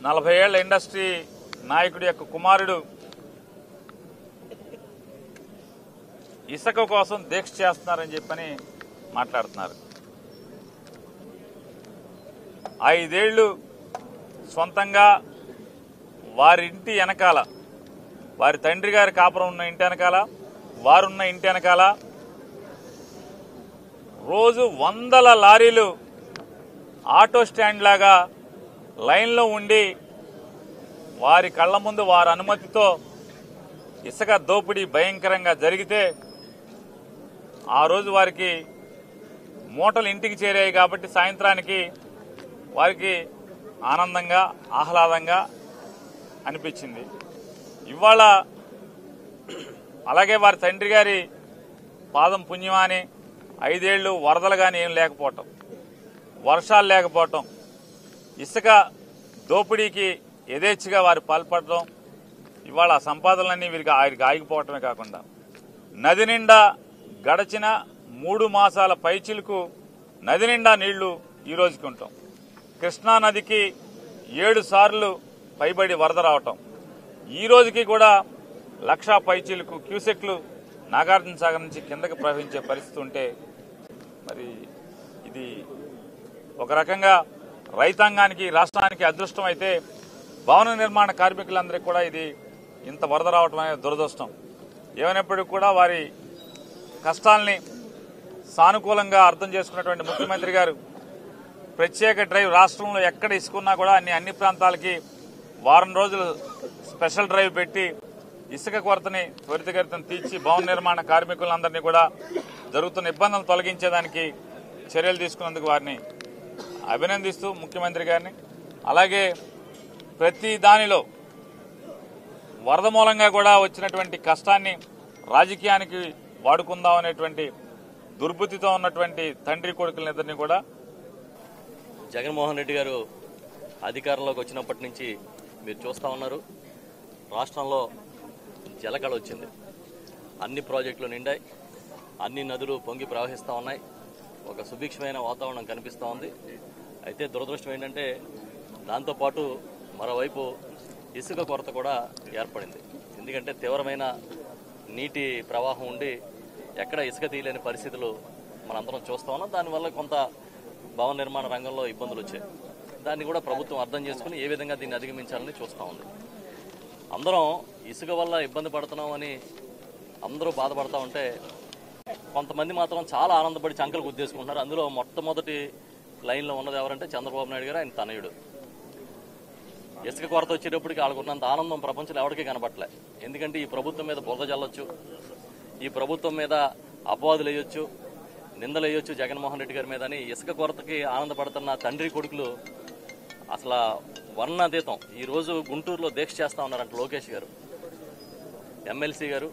నలభై ఏళ్ల ఇండస్ట్రీ నాయకుడి యొక్క కుమారుడు ఇసుక కోసం దీక్ష చేస్తున్నారని చెప్పని మాట్లాడుతున్నారు ఐదేళ్లు సొంతంగా వారి ఇంటి వెనకాల వారి తండ్రి గారి కాపురం ఉన్న ఇంటి వెనకాల వారున్న ఇంటి వెనకాల రోజు వందల లారీలు ఆటో స్టాండ్ లాగా లైన్లో ఉండి వారి కళ్ళ ముందు వారి అనుమతితో ఇసుక దోపిడీ భయంకరంగా జరిగితే ఆ రోజు వారికి మూటలు ఇంటికి చేరాయి కాబట్టి సాయంత్రానికి వారికి ఆనందంగా ఆహ్లాదంగా అనిపించింది ఇవాళ అలాగే వారి తండ్రి గారి పాదం పుణ్యమాని ఐదేళ్లు వరదలు కానీ ఏం లేకపోవటం వర్షాలు లేకపోవటం ఇసుక దోపిడీకి యథేచ్ఛగా వారు పాల్పడటం ఇవాళ ఆ సంపాదనలన్నీ వీరికి ఆయనకి ఆగిపోవటమే కాకుండా నది నిండా గడచిన మూడు మాసాల పైచిలకు నది నిండా నీళ్లు ఈ రోజుకి ఉంటాం కృష్ణా నదికి ఏడు సార్లు పైబడి వరద రావటం ఈ రోజుకి కూడా లక్షా పైచీలకు క్యూసెక్లు నాగార్జున సాగర్ నుంచి కిందకి ప్రవహించే పరిస్థితి ఉంటే మరి ఇది ఒక రకంగా రైతాంగానికి రాష్ట్రానికి అదృష్టం అయితే భవన నిర్మాణ కార్మికులందరికీ కూడా ఇది ఇంత వరద రావటం అనేది దురదృష్టం ఏమైనప్పటికీ కూడా వారి కష్టాల్ని సానుకూలంగా అర్థం చేసుకున్నటువంటి ముఖ్యమంత్రి గారు ప్రత్యేక డ్రైవ్ రాష్ట్రంలో ఎక్కడ ఇసుకున్నా కూడా అన్ని అన్ని ప్రాంతాలకి వారం రోజులు స్పెషల్ డ్రైవ్ పెట్టి ఇసుక కొరతని త్వరితగతిన తీర్చి భవన నిర్మాణ కార్మికులందరినీ కూడా జరుగుతున్న ఇబ్బందులు తొలగించేదానికి చర్యలు తీసుకున్నందుకు వారిని అభినందిస్తూ ముఖ్యమంత్రి గారిని అలాగే ప్రతి దానిలో వరద మూలంగా కూడా వచ్చినటువంటి కష్టాన్ని రాజకీయానికి వాడుకుందాం అనేటువంటి దుర్బుద్ధితో ఉన్నటువంటి తండ్రి కొడుకులనిద్దరిని కూడా జగన్మోహన్ రెడ్డి గారు అధికారంలోకి వచ్చినప్పటి నుంచి మీరు చూస్తూ ఉన్నారు రాష్ట్రంలో జలకళ వచ్చింది అన్ని ప్రాజెక్టులు నిండాయి అన్ని నదులు పొంగి ప్రవహిస్తూ ఉన్నాయి ఒక సుభిక్షమైన వాతావరణం కనిపిస్తూ ఉంది అయితే దురదృష్టం ఏంటంటే దాంతోపాటు మరోవైపు ఇసుక కొరత కూడా ఏర్పడింది ఎందుకంటే తీవ్రమైన నీటి ప్రవాహం ఉండి ఎక్కడ ఇసుక తీయలేని పరిస్థితులు మనందరం చూస్తా ఉన్నాం దానివల్ల కొంత భవన నిర్మాణ రంగంలో ఇబ్బందులు వచ్చాయి దాన్ని కూడా ప్రభుత్వం అర్థం చేసుకుని ఏ విధంగా దీన్ని అధిగమించాలని చూస్తూ ఉంది అందరం ఇసుక వల్ల ఇబ్బంది పడుతున్నాం అని అందరూ బాధపడతా ఉంటే కొంతమంది మాత్రం చాలా ఆనందపడి చంకలు గుద్దేసుకుంటున్నారు అందులో మొట్టమొదటి లైన్లో ఉన్నది ఎవరంటే చంద్రబాబు నాయుడు గారు ఆయన తనయుడు ఇసుక కొరత వచ్చేటప్పటికి వాళ్ళకున్నంత ఆనందం ప్రపంచంలో ఎవరికీ కనబట్టలే ఎందుకంటే ఈ ప్రభుత్వం మీద బురద జల్లొచ్చు ఈ ప్రభుత్వం మీద అపవాదులు వేయొచ్చు నిందలు వేయొచ్చు జగన్మోహన్ రెడ్డి గారి మీద అని ఇసుక కొరతకి ఆనందపడుతున్న తండ్రి కొడుకులు అసలు వర్ణాతీతం ఈ రోజు గుంటూరులో దీక్ష చేస్తా ఉన్నారంట లోకేష్ గారు ఎమ్మెల్సీ గారు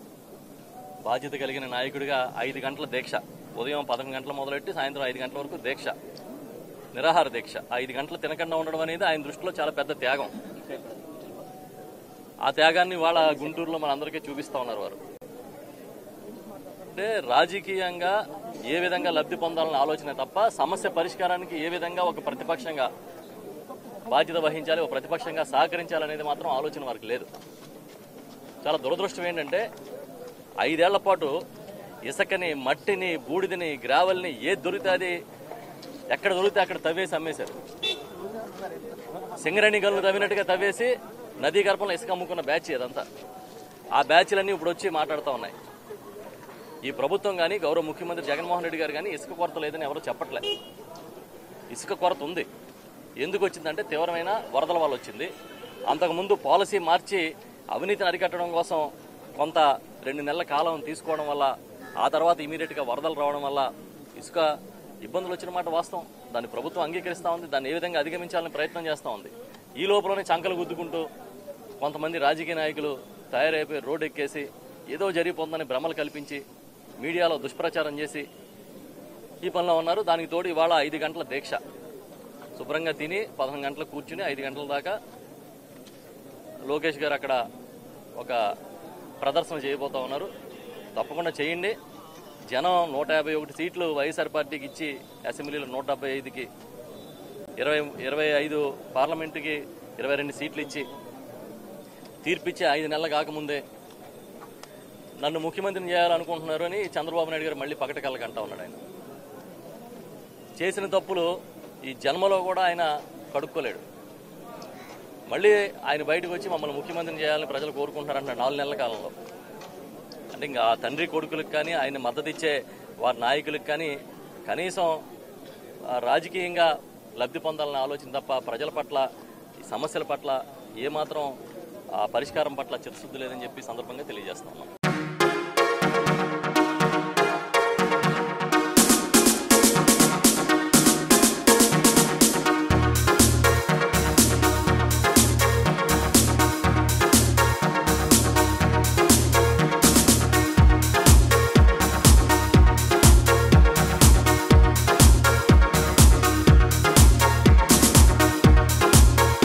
బాధ్యత కలిగిన నాయకుడిగా ఐదు గంటల దీక్ష ఉదయం పదకొండు గంటల మొదలెట్టి సాయంత్రం ఐదు గంటల వరకు దీక్ష నిరాహార దీక్ష ఐదు గంటలు తినకుండా ఉండడం అనేది ఆయన దృష్టిలో చాలా పెద్ద త్యాగం ఆ త్యాగాన్ని వాళ్ళ గుంటూరులో మనందరికీ చూపిస్తా ఉన్నారు వారు అంటే రాజకీయంగా ఏ విధంగా లబ్ధి పొందాలన్న ఆలోచన తప్ప సమస్య పరిష్కారానికి ఏ విధంగా ఒక ప్రతిపక్షంగా బాధ్యత వహించాలి ఒక ప్రతిపక్షంగా సహకరించాలనేది మాత్రం ఆలోచన వారికి లేదు చాలా దురదృష్టం ఏంటంటే ఐదేళ్ల పాటు ఇసుకని మట్టిని బూడిదని గ్రావెల్ని ఏది దొరికితే అది ఎక్కడ దొరికితే అక్కడ తవ్వేసి అమ్మేశారు సింగరేణి గల్లు తవ్వినట్టుగా తవ్వేసి నదీ గర్భంలో ఇసుక అమ్ముకున్న బ్యాచ్ ఇదంతా ఆ బ్యాచ్లన్నీ ఇప్పుడు వచ్చి మాట్లాడుతూ ఉన్నాయి ఈ ప్రభుత్వం కానీ గౌరవ ముఖ్యమంత్రి జగన్మోహన్ రెడ్డి గారు కానీ ఇసుక కొరత లేదని ఎవరు చెప్పట్లే ఇసుక కొరత ఉంది ఎందుకు వచ్చిందంటే తీవ్రమైన వరదల వల్ల వచ్చింది అంతకుముందు పాలసీ మార్చి అవినీతిని అరికట్టడం కోసం కొంత రెండు నెలల కాలం తీసుకోవడం వల్ల ఆ తర్వాత ఇమీడియట్గా వరదలు రావడం వల్ల ఇసుక ఇబ్బందులు వచ్చిన మాట వాస్తవం దాన్ని ప్రభుత్వం అంగీకరిస్తూ ఉంది దాన్ని ఏ విధంగా అధిగమించాలని ప్రయత్నం చేస్తూ ఉంది ఈ లోపలనే చంకలు గుద్దుకుంటూ కొంతమంది రాజకీయ నాయకులు తయారైపోయి రోడ్డు ఎక్కేసి ఏదో జరిగిపోతుందని భ్రమలు కల్పించి మీడియాలో దుష్ప్రచారం చేసి ఈ పనిలో ఉన్నారు దానికి తోడు ఇవాళ ఐదు గంటల దీక్ష శుభ్రంగా తిని పదకొండు గంటలకు కూర్చుని ఐదు గంటల దాకా లోకేష్ గారు అక్కడ ఒక ప్రదర్శన చేయబోతా ఉన్నారు తప్పకుండా చేయండి జనం నూట యాభై ఒకటి సీట్లు వైఎస్ఆర్ పార్టీకి ఇచ్చి అసెంబ్లీలో నూట డెబ్బై ఐదుకి ఇరవై ఇరవై ఐదు పార్లమెంటుకి ఇరవై రెండు సీట్లు ఇచ్చి తీర్పిచ్చి ఐదు నెలలు కాకముందే నన్ను ముఖ్యమంత్రిని చేయాలనుకుంటున్నారు అని చంద్రబాబు నాయుడు గారు మళ్ళీ పకట కళ్ళకి అంటా ఉన్నాడు ఆయన చేసిన తప్పులు ఈ జన్మలో కూడా ఆయన కడుక్కోలేడు మళ్ళీ ఆయన బయటకు వచ్చి మమ్మల్ని ముఖ్యమంత్రిని చేయాలని ప్రజలు కోరుకుంటున్నారంట నాలుగు నెలల కాలంలో అంటే ఇంకా ఆ తండ్రి కొడుకులకు కానీ ఆయన మద్దతు ఇచ్చే వారి నాయకులకు కానీ కనీసం ఆ, రాజకీయంగా లబ్ధి పొందాలనే ఆలోచన తప్ప ప్రజల పట్ల ఈ సమస్యల పట్ల ఏమాత్రం ఆ పరిష్కారం పట్ల చిత్తశుద్ధి లేదని చెప్పి ఈ సందర్భంగా తెలియజేస్తున్నాం